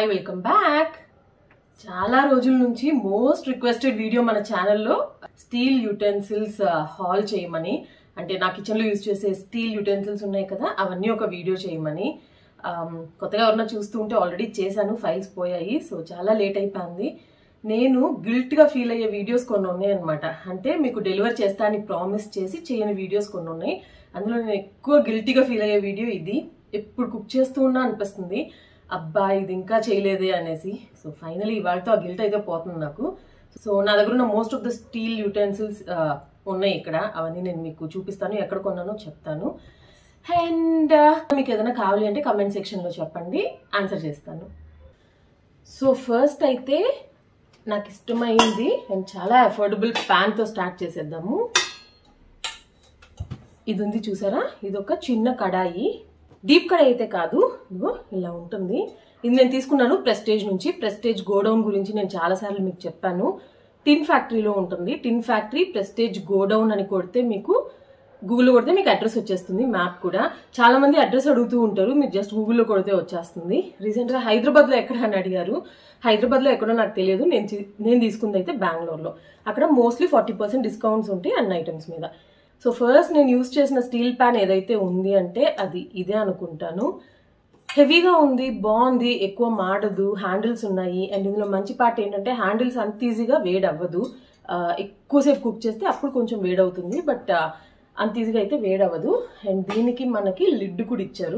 hi welcome back చాలా రోజుల నుంచి మోస్ట్ రిక్వెస్టెడ్ వీడియో మన ఛానల్లో స్టీల్ యూటెన్సిల్స్ హాల్ చేయమని అంటే నా కిచెన్లో యూజ్ చేసే స్టీల్ యూటెన్సిల్స్ ఉన్నాయి కదా అవన్నీ ఒక వీడియో చేయమని Um, కొత్తగా ఎవరన్నా చూస్తూ ఉంటే ఆల్రెడీ చేశాను ఫైల్స్ పోయాయి సో చాలా లేట్ అయిపోయింది నేను గిల్ట్గా ఫీల్ అయ్యే వీడియోస్ కొన్ని ఉన్నాయి అనమాట అంటే మీకు డెలివర్ చేస్తా అని ప్రామిస్ చేసి చేయని వీడియోస్ కొన్ని ఉన్నాయి అందులో నేను ఎక్కువ గిల్టీగా ఫీల్ అయ్యే వీడియో ఇది ఎప్పుడు కుక్ చేస్తూ ఉన్నా అనిపిస్తుంది అబ్బా ఇది ఇంకా చేయలేదే అనేసి సో ఫైనలీ ఇవాళతో ఆ గిల్ట్ అయితే పోతుంది నాకు సో నా దగ్గర ఉన్న most of the steel utensils ఉన్నాయి ఇక్కడ అవన్నీ నేను మీకు చూపిస్తాను ఎక్కడ కొన్నానో చెప్తాను అండ్ మీకు ఏదైనా కావాలి అంటే కమెంట్ సెక్షన్లో చెప్పండి ఆన్సర్ చేస్తాను సో ఫస్ట్ అయితే నాకు ఇష్టమైంది అండ్ చాలా అఫోర్డబుల్ ప్యాన్తో స్టార్ట్ చేసేద్దాము ఇది ఉంది చూసారా ఇది ఒక చిన్న కడాయి డీప్ కడాయి అయితే కాదు ఇదిగో ఇలా ఉంటుంది ఇది నేను తీసుకున్నాను ప్రెస్టేజ్ నుంచి ప్రెస్టేజ్ గోడౌన్ గురించి నేను చాలాసార్లు మీకు చెప్పాను టిన్ ఫ్యాక్టరీలో ఉంటుంది టిన్ ఫ్యాక్టరీ ప్రెస్టేజ్ గోడౌన్ అని కొడితే మీకు గూగుల్లో కొడితే మీకు అడ్రస్ వచ్చేస్తుంది మ్యాప్ కూడా చాలా మంది అడ్రస్ అడుగుతూ ఉంటారు మీరు జస్ట్ గూగుల్లో కొడితే వచ్చేస్తుంది రీసెంట్గా హైదరాబాద్లో ఎక్కడ అని అడిగారు హైదరాబాద్లో ఎక్కడో నాకు తెలియదు నేను తీ- నేను తీసుకుంది అయితే బెంగళూరులో అక్కడ మోస్ట్లీ ఫార్టీ పర్సెంట్ డిస్కౌంట్స్ ఉంటాయి అన్ని ఐటమ్స్ మీద సో ఫస్ట్ నేను యూస్ చేసిన స్టీల్ ప్యాన్ ఏదైతే ఉంది అంటే అది ఇదే అనుకుంటాను హెవీగా ఉంది బాగుంది ఎక్కువ మాడదు హ్యాండిల్స్ ఉన్నాయి అండ్ ఇందులో మంచి పార్ట్ ఏంటంటే హ్యాండిల్స్ అంత ఈజీగా వేడి అవ్వదు ఆ, ఎక్కువసేపు కుక్ చేస్తే అప్పుడు కొంచెం వేడవుతుంది బట్ అంత ఈజీగా అయితే వేడవ్వదు అండ్ దీనికి మనకి లిడ్ కూడా ఇచ్చారు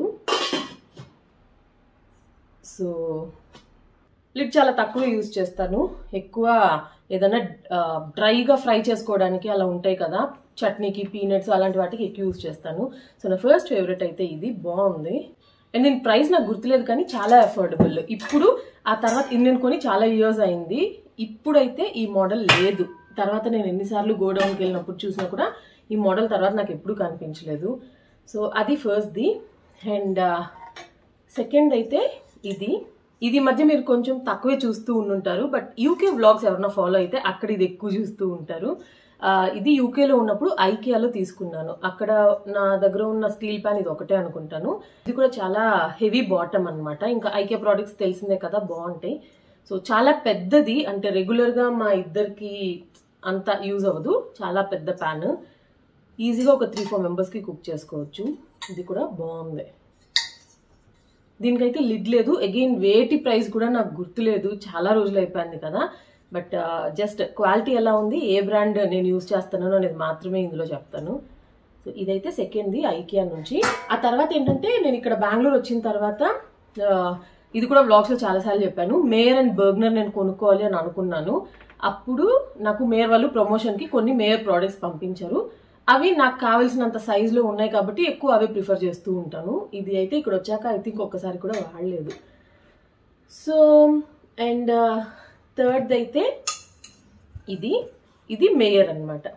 సో లిడ్ చాలా తక్కువ యూజ్ చేస్తాను ఎక్కువ ఏదైనా డ్రైగా ఫ్రై చేసుకోవడానికి అలా ఉంటాయి కదా చట్నీకి పీనట్స్ అలాంటి వాటికి ఎక్కువ యూజ్ చేస్తాను సో నా ఫస్ట్ ఫేవరెట్ అయితే ఇది బాగుంది అండ్ దీని ప్రైస్ నాకు గుర్తులేదు కానీ చాలా అఫోర్డబుల్ ఇప్పుడు ఆ తర్వాత ఇది నేను కొని చాలా ఇయర్స్ అయింది ఇప్పుడైతే ఈ మోడల్ లేదు తర్వాత నేను ఎన్నిసార్లు గోడౌన్కి వెళ్ళినప్పుడు చూసినా కూడా ఈ మోడల్ తర్వాత నాకు ఎప్పుడూ కనిపించలేదు సో అది ఫస్ట్ది అండ్ సెకండ్ అయితే ఇది ఇది మధ్య మీరు కొంచెం తక్కువే చూస్తూ ఉండుంటారు బట్ యూకే వ్లాగ్స్ ఎవరైనా ఫాలో అయితే అక్కడ ఇది ఎక్కువ చూస్తూ ఉంటారు ఆ, ఇది యూకేలో ఉన్నప్పుడు ఐకియాలో తీసుకున్నాను అక్కడ నా దగ్గర ఉన్న స్టీల్ ప్యాన్ ఇది ఒకటే అనుకుంటాను ఇది కూడా చాలా హెవీ బాటమ్ అన్నమాట ఇంకా ఐకియా ప్రోడక్ట్స్ తెలిసిందే కదా బాగుంటాయి సో చాలా పెద్దది అంటే రెగ్యులర్గా మా ఇద్దరికి అంత యూజ్ అవ్వదు చాలా పెద్ద ప్యాన్ ఈజీగా ఒక త్రీ ఫోర్ మెంబర్స్కి కుక్ చేసుకోవచ్చు ఇది కూడా బాగుంది దీనికైతే లిడ్ లేదు అగైన్ వేటి ప్రైస్ కూడా నాకు గుర్తులేదు చాలా రోజులు అయిపోయింది కదా బట్ జస్ట్ క్వాలిటీ ఎలా ఉంది ఏ బ్రాండ్ నేను యూజ్ చేస్తున్నానో అనేది మాత్రమే ఇందులో చెప్తాను సో ఇదైతే సెకండ్ది ఐకియా నుంచి ఆ తర్వాత ఏంటంటే నేను ఇక్కడ బెంగళూరు వచ్చిన తర్వాత ఆ, ఇది కూడా వ్లాగ్స్లో చాలాసార్లు చెప్పాను మేయర్ అండ్ బర్గ్నర్ నేను కొనుక్కోవాలి అని అనుకున్నాను అప్పుడు నాకు మేయర్ వాళ్ళు ప్రమోషన్కి కొన్ని మేయర్ ప్రోడక్ట్స్ పంపించారు అవి నాకు కావాల్సినంత సైజులో ఉన్నాయి కాబట్టి ఎక్కువ అవే ప్రిఫర్ చేస్తూ ఉంటాను ఇది అయితే ఇక్కడ వచ్చాక ఐ థింక్ ఒక్కసారి కూడా వాడలేదు సో అండ్ థర్డ్ అయితే ఇది ఇది మేయర్ అన్నమాట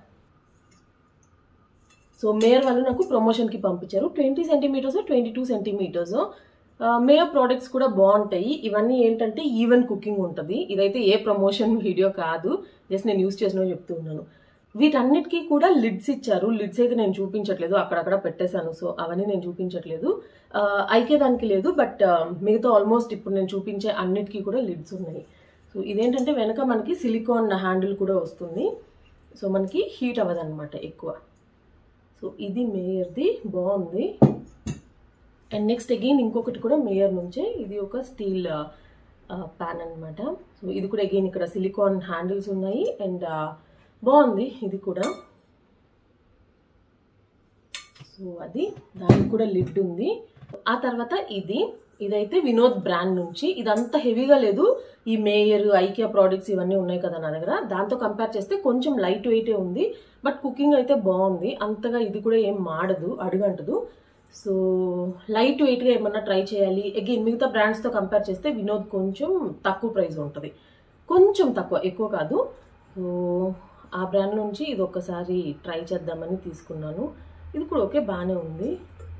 సో మేయర్ వాళ్ళు నాకు ప్రమోషన్కి పంపించారు twenty centimetres twenty two centimetres Meyer products కూడా బాగుంటాయి ఇవన్నీ ఏంటంటే ఈవెన్ కుకింగ్ ఉంటుంది ఇదైతే ఏ ప్రమోషన్ వీడియో కాదు జస్ట్ నేను యూస్ చేసిన చెప్తూ ఉన్నాను వీటన్నిటికీ కూడా లిడ్స్ ఇచ్చారు లిడ్స్ అయితే నేను చూపించట్లేదు అక్కడక్కడ పెట్టేశాను సో అవన్నీ నేను చూపించట్లేదు ఆ, ఐకే దానికి లేదు బట్ మిగతా ఆల్మోస్ట్ ఇప్పుడు నేను చూపించే అన్నిటికీ కూడా లిడ్స్ ఉన్నాయి సో ఇదేంటంటే వెనక మనకి సిలికాన్ హ్యాండిల్ కూడా వస్తుంది సో మనకి హీట్ అవ్వదన్నమాట ఎక్కువ సో ఇది మేయర్ది బాగుంది అండ్ నెక్స్ట్ అగైన్ ఇంకొకటి కూడా మేయర్ నుంచే ఇది ఒక స్టీల్ ప్యాన్ అన్నమాట సో ఇది కూడా అగైన్ ఇక్కడ సిలికాన్ హ్యాండిల్స్ ఉన్నాయి అండ్ బాగుంది ఇది కూడా సో అది దానికి కూడా లిడ్ ఉంది ఆ తర్వాత ఇది ఇదైతే వినోద్ బ్రాండ్ నుంచి ఇదంతా హెవీగా లేదు ఈ మేయర్ ఐకియా ప్రోడక్ట్స్ ఇవన్నీ ఉన్నాయి కదా నా దగ్గర దాంతో కంపేర్ చేస్తే కొంచెం లైట్ వెయిటే ఉంది బట్ కుకింగ్ అయితే బాగుంది అంతగా ఇది కూడా ఏం మాడదు అడుగంటదు సో లైట్ వెయిట్గా ఏమన్నా ట్రై చేయాలి అగైన్ మిగతా బ్రాండ్స్తో కంపేర్ చేస్తే వినోద్ కొంచెం తక్కువ ప్రైస్ ఉంటుంది కొంచెం తక్కువ ఎక్కువ కాదు సో ఆ బ్రాండ్ నుంచి ఇది ఒక్కసారి ట్రై చేద్దామని తీసుకున్నాను ఇది కూడా ఓకే బాగానే ఉంది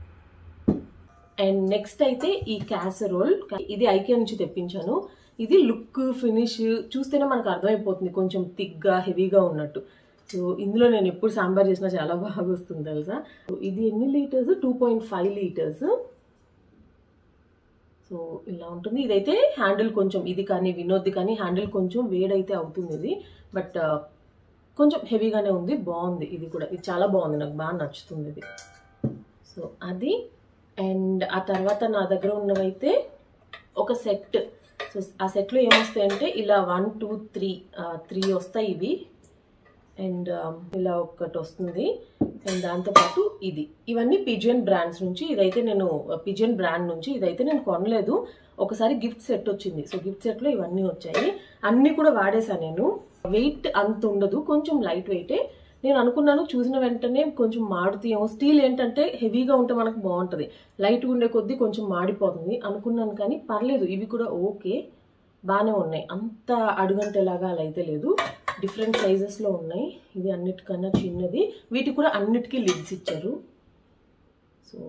అండ్ నెక్స్ట్ అయితే ఈ క్యాసరోల్ ఇది ఐకియా నుంచి తెప్పించాను ఇది లుక్ ఫినిష్ చూస్తేనే మనకు అర్థమైపోతుంది కొంచెం థిక్గా హెవీగా ఉన్నట్టు సో ఇందులో నేను ఎప్పుడు సాంబార్ చేసినా చాలా బాగా వస్తుంది తెలుసా సో ఇది ఎన్ని litres two point five litres so ఇలా ఉంటుంది ఇదైతే హ్యాండిల్ కొంచెం ఇది కానీ వినోద్ది కానీ హ్యాండిల్ కొంచెం వేడైతే అవుతుంది ఇది బట్ కొంచెం హెవీగానే ఉంది బాగుంది ఇది కూడా ఇది చాలా బాగుంది నాకు బాగా నచ్చుతుంది ఇది సో అది అండ్ ఆ తర్వాత నా దగ్గర ఉన్నవైతే ఒక సెట్ సో ఆ సెట్లో ఏమొస్తాయంటే ఇలా వన్ టూ త్రీ త్రీ వస్తాయి ఇవి అండ్ ఇలా ఒకటి వస్తుంది అండ్ దాంతోపాటు ఇది ఇవన్నీ పిజియన్ బ్రాండ్స్ నుంచి ఇదైతే నేను పిజియన్ బ్రాండ్ నుంచి ఇదైతే నేను కొనలేదు ఒకసారి గిఫ్ట్ సెట్ వచ్చింది సో గిఫ్ట్ సెట్లో ఇవన్నీ వచ్చాయి అన్నీ కూడా వాడేసాను నేను వెయిట్ అంత ఉండదు కొంచెం లైట్ వెయిటే నేను అనుకున్నాను చూసిన వెంటనే కొంచెం మాడుతాయేమో స్టీల్ ఏంటంటే హెవీగా ఉంటే మనకు బాగుంటుంది లైట్గా ఉండే కొద్దీ కొంచెం మాడిపోతుంది అనుకున్నాను కానీ పర్లేదు ఇవి కూడా ఓకే బాగానే ఉన్నాయి అంత అడుగంటేలాగా అలా అయితే లేదు డిఫరెంట్ సైజెస్లో ఉన్నాయి ఇది అన్నిటికన్నా చిన్నది వీటికి కూడా అన్నిటికీ లిడ్స్ ఇచ్చారు సో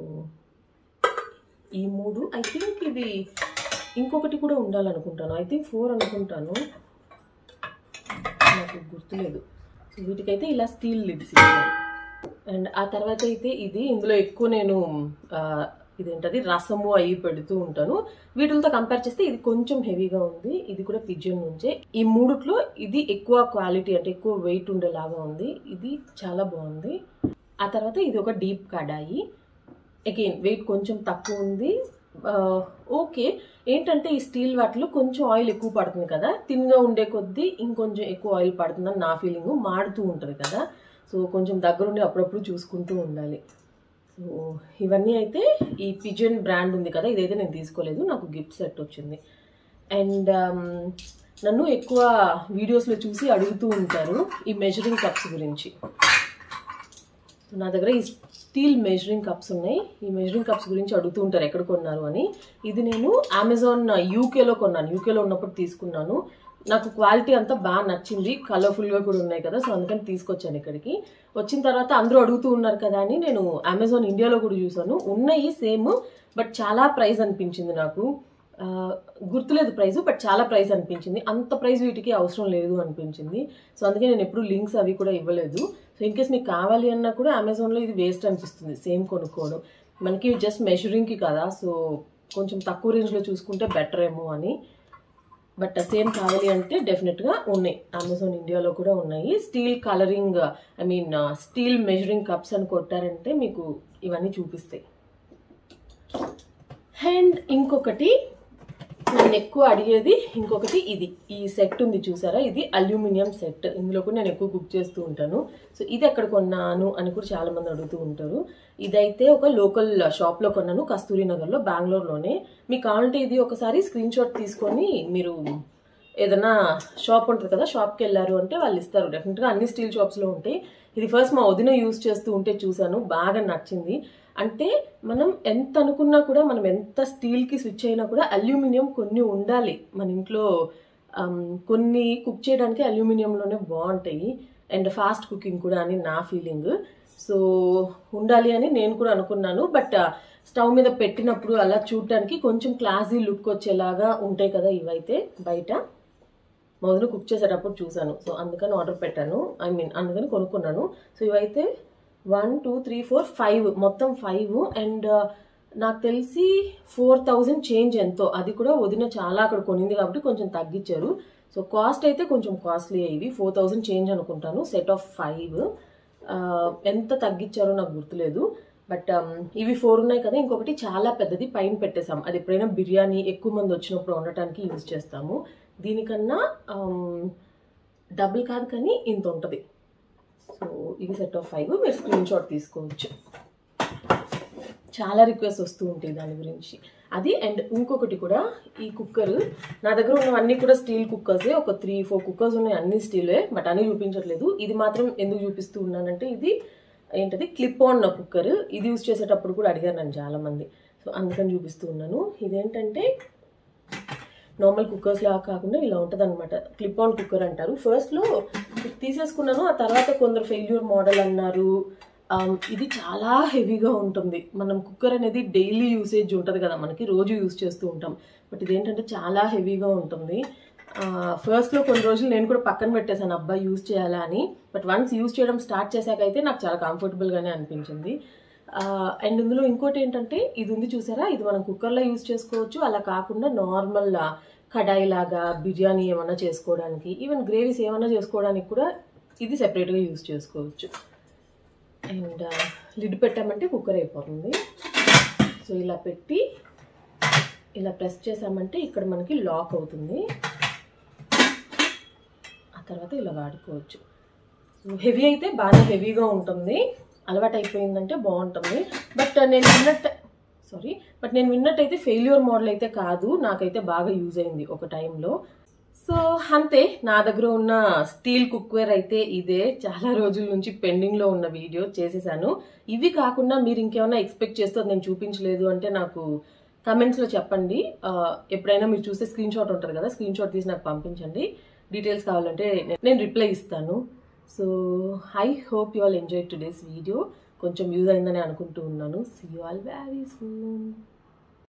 ఈ మూడు ఐ థింక్ ఇది ఇంకొకటి కూడా ఉండాలనుకుంటాను ఐ థింక్ ఫోర్ అనుకుంటాను నాకు గుర్తులేదు సో వీటికైతే ఇలా స్టీల్ లిడ్స్ ఇచ్చారు అండ్ ఆ తర్వాత అయితే ఇది ఇందులో ఎక్కువ నేను ఆ, ఇదేంటది రసము అవి పెడుతూ ఉంటాను వీటితో కంపేర్ చేస్తే ఇది కొంచెం హెవీగా ఉంది ఇది కూడా పిజియన్ నుంచే ఈ మూడిట్లో ఇది ఎక్కువ క్వాలిటీ అంటే ఎక్కువ వెయిట్ ఉండేలాగా ఉంది ఇది చాలా బాగుంది ఆ తర్వాత ఇది ఒక డీప్ కడాయి అగైన్ వెయిట్ కొంచెం తక్కువ ఉంది ఆ, ఓకే ఏంటంటే ఈ స్టీల్ వాటిలో కొంచెం ఆయిల్ ఎక్కువ పడుతుంది కదా తిన్గా ఉండే కొద్దీ ఇంకొంచెం ఎక్కువ ఆయిల్ పడుతుందని నా ఫీలింగ్ మాడుతూ ఉంటుంది కదా సో కొంచెం దగ్గరుండి అప్పుడప్పుడు చూసుకుంటూ ఉండాలి సో ఇవన్నీ అయితే ఈ పిజన్ బ్రాండ్ ఉంది కదా ఇదైతే నేను తీసుకోలేదు నాకు గిఫ్ట్ సెట్ వచ్చింది అండ్ నన్ను ఎక్కువ వీడియోస్లో చూసి అడుగుతూ ఉంటారు ఈ మెజరింగ్ కప్స్ గురించి నా దగ్గర ఈ స్టీల్ మెజరింగ్ కప్స్ ఉన్నాయి ఈ మెజరింగ్ కప్స్ గురించి అడుగుతూ ఉంటారు ఎక్కడ కొన్నారు అని ఇది నేను అమెజాన్ యూకేలో కొన్నాను యూకేలో ఉన్నప్పుడు తీసుకున్నాను నాకు క్వాలిటీ అంతా బాగా నచ్చింది కలర్ఫుల్గా కూడా ఉన్నాయి కదా సో అందుకని తీసుకొచ్చాను ఇక్కడికి వచ్చిన తర్వాత అందరూ అడుగుతూ ఉన్నారు కదా అని నేను అమెజాన్ ఇండియాలో కూడా చూసాను ఉన్నాయి సేమ్ బట్ చాలా ప్రైస్ అనిపించింది నాకు ఆ, గుర్తులేదు ప్రైస్ బట్ చాలా ప్రైస్ అనిపించింది అంత ప్రైస్ వీటికి అవసరం లేదు అనిపించింది సో అందుకే నేను ఎప్పుడు లింక్స్ అవి కూడా ఇవ్వలేదు సో ఇన్ కేస్ మీకు కావాలి అన్నా కూడా అమెజాన్లో ఇది వేస్ట్ అనిపిస్తుంది సేమ్ కొనుక్కోవడం మనకి జస్ట్ మెజరింగ్కి కదా సో కొంచెం తక్కువ రేంజ్లో చూసుకుంటే బెటర్ ఏమో అని బట్ సేమ్ కావాలి అంటే డెఫినెట్గా ఉన్నాయి అమెజాన్ ఇండియాలో కూడా ఉన్నాయి steel colouring I mean steel measuring cups అని కొట్టారంటే మీకు ఇవన్నీ చూపిస్తాయి అండ్ ఇంకొకటి నేను ఎక్కువ అడిగేది ఇంకొకటి ఇది ఈ సెట్ ఉంది చూసారా ఇది అల్యూమినియం సెట్ ఇందులో కూడా నేను ఎక్కువ కుక్ చేస్తూ ఉంటాను సో ఇది ఎక్కడ కొన్నాను అని కూడా చాలా మంది అడుగుతూ ఉంటారు ఇదైతే ఒక లోకల్ షాప్లో కొన్నాను కస్తూరి నగర్లో బెంగళూరులోనే మీకు కావాలంటే ఇది ఒకసారి స్క్రీన్ షాట్ తీసుకొని మీరు ఏదైనా షాప్ ఉంటుంది కదా షాప్కి వెళ్ళారు అంటే వాళ్ళు ఇస్తారు డెఫినెట్గా అన్ని స్టీల్ షాప్స్లో ఉంటాయి ఇది ఫస్ట్ మా వదిన యూస్ చేస్తూ ఉంటే చూశాను బాగా నచ్చింది అంటే మనం ఎంత అనుకున్నా కూడా మనం ఎంత స్టీల్కి స్విచ్ అయినా కూడా అల్యూమినియం కొన్ని ఉండాలి మన ఇంట్లో ఆమ్, కొన్ని కుక్ చేయడానికి అల్యూమినియంలోనే బాగుంటాయి అండ్ ఫాస్ట్ కుకింగ్ కూడా అని నా ఫీలింగ్ సో ఉండాలి అని నేను కూడా అనుకున్నాను బట్ స్టవ్ మీద పెట్టినప్పుడు అలా చూడటానికి కొంచెం క్లాసీ లుక్ వచ్చేలాగా ఉంటాయి కదా ఇవైతే బయట మొదలు కుక్ చేసేటప్పుడు చూశాను సో అందుకని ఆర్డర్ పెట్టాను ఐ మీన్ అందుకని కొనుక్కున్నాను సో ఇవైతే one two three four five మొత్తం ఫైవ్ అండ్ నాకు తెలిసి ఫోర్ థౌజండ్ చేంజ్ ఎంతో అది కూడా వదిన చాలా అక్కడ కొనింది కాబట్టి కొంచెం తగ్గించారు సో కాస్ట్ అయితే కొంచెం కాస్ట్లీ ఇవి ఫోర్ థౌజండ్ చేంజ్ అనుకుంటాను సెట్ ఆఫ్ ఫైవ్ ఎంత తగ్గించారో నాకు గుర్తులేదు బట్ ఇవి ఫోర్ ఉన్నాయి కదా ఇంకొకటి చాలా పెద్దది పైన పెట్టేసాం అది ఎప్పుడైనా బిర్యానీ ఎక్కువ మంది వచ్చినప్పుడు వండటానికి యూజ్ చేస్తాము దీనికన్నా డబుల్ కాదు కానీ ఇంత ఉంటుంది సో ఇది సెట్ ఆఫ్ ఫైవ్ మీరు స్క్రీన్ షాట్ తీసుకోవచ్చు చాలా రిక్వెస్ట్ వస్తూ ఉంటాయి దాని గురించి అది అండ్ ఇంకొకటి కూడా ఈ కుక్కర్ నా దగ్గర ఉన్నవన్నీ కూడా స్టీల్ కుక్కర్సే ఒక త్రీ ఫోర్ కుక్కర్స్ ఉన్నాయి అన్ని స్టీలే బట్ అన్ని చూపించట్లేదు ఇది మాత్రం ఎందుకు చూపిస్తూ ఉన్నానంటే ఇది ఏంటది క్లిప్ ఆన్ కుక్కర్ ఇది యూజ్ చేసేటప్పుడు కూడా అడిగారు నన్ను చాలా మంది సో అందుకని చూపిస్తూ ఉన్నాను ఇదేంటంటే నార్మల్ కుక్కర్స్ లాగా కాకుండా ఇలా ఉంటుంది అనమాట క్లిప్ ఆన్ కుక్కర్ అంటారు ఫస్ట్లో తీసేసుకున్నాను ఆ తర్వాత కొందరు ఫెయిల్యూర్ మోడల్ అన్నారు ఆమ్, ఇది చాలా హెవీగా ఉంటుంది మనం కుక్కర్ అనేది డైలీ యూసేజ్ ఉంటుంది కదా మనకి రోజు యూస్ చేస్తూ ఉంటాం బట్ ఇదేంటంటే చాలా హెవీగా ఉంటుంది ఫస్ట్లో కొన్ని రోజులు నేను కూడా పక్కన పెట్టేశాను అబ్బాయి యూస్ చేయాలా అని బట్ వన్స్ యూస్ చేయడం స్టార్ట్ చేశాకైతే నాకు చాలా కంఫర్టబుల్గానే అనిపించింది అండ్ ఇందులో ఇంకోటి ఏంటంటే ఇది ఉంది చూసారా ఇది మనం కుక్కర్లో యూజ్ చేసుకోవచ్చు అలా కాకుండా నార్మల్ కడాయి లాగా బిర్యానీ ఏమన్నా చేసుకోవడానికి ఈవెన్ గ్రేవీస్ ఏమన్నా చేసుకోవడానికి కూడా ఇది సెపరేట్గా యూజ్ చేసుకోవచ్చు అండ్ లిడ్ పెట్టామంటే కుక్కర్ అయిపోతుంది సో ఇలా పెట్టి ఇలా ప్రెస్ చేసామంటే ఇక్కడ మనకి లాక్ అవుతుంది ఆ తర్వాత ఇలా వాడుకోవచ్చు హెవీ అయితే బాగా హెవీగా ఉంటుంది అలవాటు అయిపోయిందంటే బాగుంటుంది బట్ నేను విన్నట్టు సారీ బట్ నేను విన్నట్టయితే ఫెయిల్యూర్ మోడల్ అయితే కాదు నాకైతే బాగా యూజ్ అయింది ఒక టైంలో సో అంతే నా దగ్గర ఉన్న స్టీల్ కుక్వేర్ అయితే ఇదే చాలా రోజుల నుంచి పెండింగ్లో ఉన్న వీడియో చేసేసాను ఇవి కాకుండా మీరు ఇంకేమైనా ఎక్స్పెక్ట్ చేస్తూ నేను చూపించలేదు అంటే నాకు కమెంట్స్లో చెప్పండి ఆ, ఎప్పుడైనా మీరు చూస్తే స్క్రీన్ షాట్ ఉంటుంది కదా స్క్రీన్ షాట్ తీసి నాకు పంపించండి డీటెయిల్స్ కావాలంటే నేను రిప్లై ఇస్తాను so I hope you all enjoy today's video కొంచెం యూజ్ అయిందని అనుకుంటూ ఉన్నాను see you all very soon